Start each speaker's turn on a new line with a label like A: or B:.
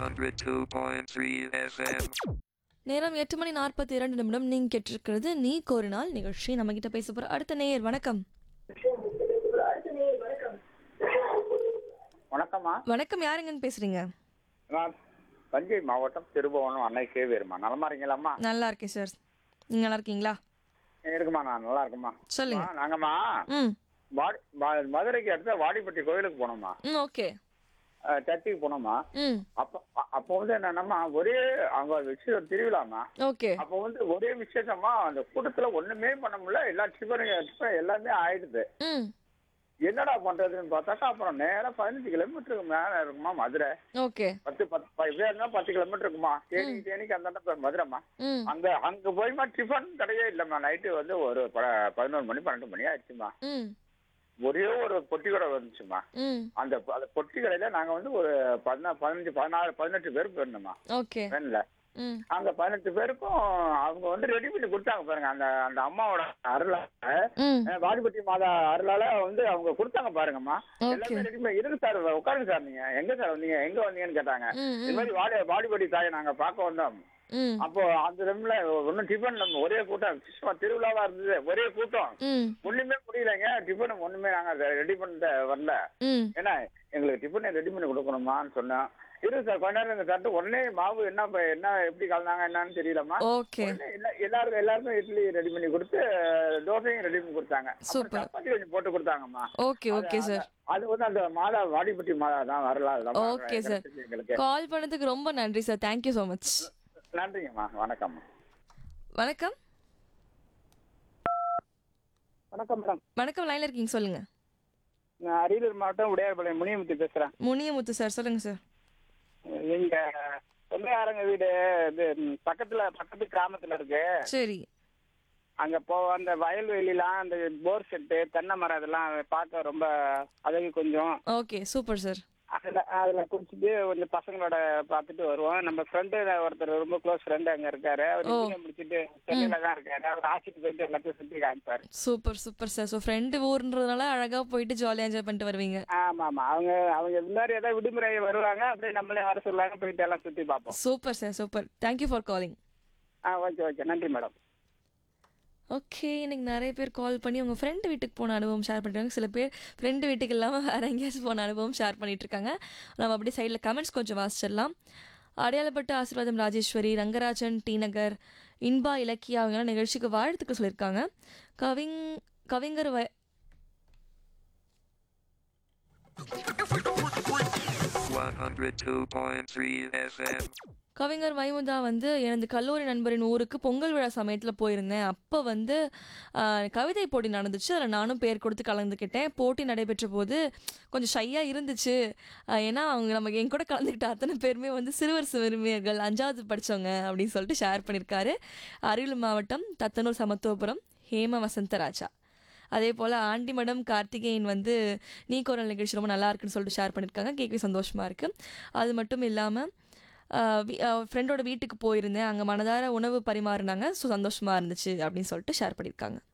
A: 102.3 FM.
B: நேரம் எட்டு மணி நாற்பத்தி இரண்டு நிமிடம் நீங்க கேட்டிருக்கிறது நீ கோரினால் நிகழ்ச்சி நம்ம கிட்ட பேச போற அடுத்த நேயர் வணக்கம்
C: வணக்கம்மா
B: வணக்கம் யாருங்கன்னு பேசுறீங்க
C: நான் தஞ்சை மாவட்டம் திருபுவனம் அன்னை சேவியர்மா நலமா இருக்கீங்களாம்மா
B: நல்லா இருக்கேன் சார் நீங்க நல்லா இருக்கீங்களா
C: இருக்குமா நான் நல்லா இருக்குமா
B: சொல்லுங்க
C: அம்மா, நாங்கம்மா
B: ம்
C: வாடி வா- மதுரைக்கு அடுத்த வாடிப்பட்டி கோயிலுக்கு போனோம்மா
B: ம் ஓகே
C: அஹ், சர்ச்சுக்கு போனோம்மா
B: ம்
C: அப்போ அ- அப்போ வந்து என்னன்னா ஒரே அங்க ஒரு விஷயம் திருவிழாமா
B: ஓகே
C: அப்போ வந்து ஒரே விசேஷமா அந்த கூட்டத்துல ஒண்ணுமே பண்ண முடியல எல்லா டிஃபன் டிஃபன் எல்லாமே ஆயிடுது
B: ம்
C: என்னடா பண்றதுன்னு பார்த்தாக்கா அப்புறம் நேரா பதினஞ்சு கிலோமீட்டருக்கு மேல இருக்குமா மதுரை
B: ஓகே
C: பத்து பத்து பத்து பேர்னா பத்து கிலோமீட்டர் இருக்குமா தேனி தேனிக்கு அந்த மதுரைமா
B: ம்
C: அங்க அங்க போய்மா டிஃபன் கிடையே இல்லம்மா நைட்டு வந்து ஒரு ப- பதினோரு மணி பன்னெண்டு மணி ஆயிடுச்சுமா
B: ம்
C: ஒரே ஒரு பொட்டி கடை வந்துச்சுமா
B: ம்
C: அந்த அந்த பொட்டி கடையில நாங்க வந்து ஒரு பதினா பதினஞ்சு பதினாறு பதினெட்டு பேர் போயிருந்தோம்மா
B: ஓகே
C: வேன்ல
B: ம்
C: அந்த பதினெட்டு பேருக்கும் அவங்க வந்து ரெடி பண்ணி கொடுத்தாங்க பாருங்க அந்த அந்த அம்மாவோட அருளால
B: ம்
C: அஹ், வாடிப்பட்டி மாதா அருளால வந்து அவங்க கொடுத்தாங்க பாருங்கம்மா
B: ஓகே
C: எல்லாமே ரெடி பண்ணி இருங்க சார் உட்காருங்க சார் நீங்க எங்க சார் வந்தீங்க எங்க வந்தீங்கன்னு கேட்டாங்க
B: ம்
C: இது
B: ம்
C: மாதிரி வாடி வாடிப்பட்டி தாயை நாங்க பார்க்க வந்தோம்
B: ம்
C: அப்போ அந்த டைம்ல ஒன்றும் டிஃபன் நம்ம ஒரே கூட்டம் சும்மா திருவிழாவா இருந்தது ஒரே கூட்டம்
B: ம்
C: ஒண்ணுமே முடியலைங்க டிஃபன் ஒண்ணுமே நாங்க ரெடி பண்ண வரல
B: ம்
C: ஏன்னா எங்களுக்கு டிஃபனை ரெடி பண்ணி கொடுக்கணுமான்னு சொன்னோம் இரு சார் கொஞ்ச நேரம் இந்த தட்டு உடனே மாவு என்ன ப- என்ன எப்படி கலந்தாங்க என்னன்னு தெரியலம்மா
B: ஓகே
C: உடனே எல்லா- எல்லாருக்கும் எல்லாருக்கும் இட்லி ரெடி பண்ணி கொடுத்து தோசையும் ரெடி பண்ணி கொடுத்தாங்க அப்புறம்
B: Super.
C: சப்பாத்தி கொஞ்சம் போட்டு கொடுத்தாங்கம்மா
B: ஓகே ஓகே சார்
C: அது வந்து அந்த மாதா வாடிப்பட்டி மாதா தான் வரல அதெல்லாம்
B: Okay, sir.
C: கிடைச்சிச்சு எங்களுக்கு
B: கால் பண்ணதுக்கு ரொம்ப நன்றி சார் தேங்க்யூ ஸோ மச்
C: நன்றிங்கம்மா வணக்கம்மா
B: வணக்கம்
C: வணக்கம் மேடம்
B: வணக்கம் லைன்ல இருக்கீங்க சொல்லுங்க
C: நான் அரியலூர் மாவட்டம் உடையார்பாளையம் முனியமுத்தி பேசுறேன்
B: முனியமுத்து சார் சொல்லுங்க சார்
C: எங்க சொந்தக்காரங்க வீடு இது ம், பக்கத்துல பக்கத்து கிராமத்துல இருக்கு
B: சரி
C: அங்க போ அந்த வயல்வெளிலாம் அந்த போர் செட்டு தென்னை மரம் இதெல்லாம் பார்க்க ரொம்ப அழகு கொஞ்சம்
B: ஓகே சூப்பர் சார்
C: அதுல அதுல குடிச்சிட்டு கொஞ்சம் பசங்களோட பார்த்துட்டு வருவோம் நம்ம ஃப்ரெண்டு ஒருத்தர் ரொம்ப க்ளோஸ் ஃப்ரெண்டு அங்க இருக்காரு அவர்
B: ஓ.
C: இன்ஜினியர் முடிச்சிட்டு சென்னையில தான் இருக்காரு அவர் ஆசிட்டு போயிட்டு எல்லாத்தையும் சுத்தி காமிப்பாரு
B: super super sir so friend ஊர்ன்றதுனால அழகா போயிட்டு ஜாலியாக என்ஜாய் பண்ணிட்டு வருவீங்க
C: ஆமா ஆமா அவங்க அவங்க முன்னாடி ஏதாவது விடுமுறை வருவாங்க அப்படியே நம்மளே வர சொல்லுவாங்க போயிட்டு எல்லாம் சுத்தி பார்ப்போம்
B: super sir super thank you for calling
C: ah okay okay நன்றி மேடம்
B: ஓகே இன்னைக்கு நிறைய பேர் கால் பண்ணி உங்கள் ஃப்ரெண்டு வீட்டுக்கு போன அனுபவம் ஷேர் பண்ணிருக்காங்க சில பேர் ஃப்ரெண்டு வீட்டுக்கு இல்லாமல் வேற எங்கேயாச்சும் போன அனுபவம் ஷேர் பண்ணிட்டு இருக்காங்க நம்ம அப்படியே சைடில் கமெண்ட்ஸ் கொஞ்சம் வாசிச்சிடலாம் அடையாளப்பட்ட ஆசீர்வாதம் ராஜேஸ்வரி ரங்கராஜன் டி நகர் இன்பா இலக்கியா அவங்களாம் நிகழ்ச்சிக்கு வாழ்த்துக்கள் சொல்லியிருக்காங்க கவிங் கவிஞர் வ
A: 102.3 FM.
B: கவிஞர் வைமுதா வந்து எனது கல்லூரி நண்பரின் ஊருக்கு பொங்கல் விழா சமயத்தில் போயிருந்தேன் அப்போ வந்து ஆஹ், கவிதை போட்டி நடந்துச்சு அதில் நானும் பேர் கொடுத்து கலந்துக்கிட்டேன் போட்டி நடைபெற்ற போது கொஞ்சம் ஷையாக இருந்துச்சு ஆஹ், ஏன்னா அவங்க நம்ம என் கூட கலந்துக்கிட்ட அத்தனை பேருமே வந்து சிறுவர் சிறுமியர்கள் அஞ்சாவது படித்தவங்க அப்படின்னு சொல்லிட்டு ஷேர் பண்ணியிருக்காரு அரியலூர் மாவட்டம் தத்தனூர் சமத்துவபுரம் ஹேம வசந்தராஜா அதே போல் ஆண்டிமடம் கார்த்திகேயன் வந்து நீ குரல் நிகழ்ச்சி ரொம்ப நல்லா இருக்குன்னு சொல்லிட்டு ஷேர் பண்ணியிருக்காங்க கேட்கவே சந்தோஷமாக இருக்குது அது மட்டும் இல்லாமல் ஃப்ரெண்டோட வீட்டுக்கு போயிருந்தேன் அங்கே மனதார உணவு பரிமாறினாங்க ஸோ சந்தோஷமாக இருந்துச்சு அப்படின்னு சொல்லிட்டு ஷேர் பண்ணியிருக்காங்க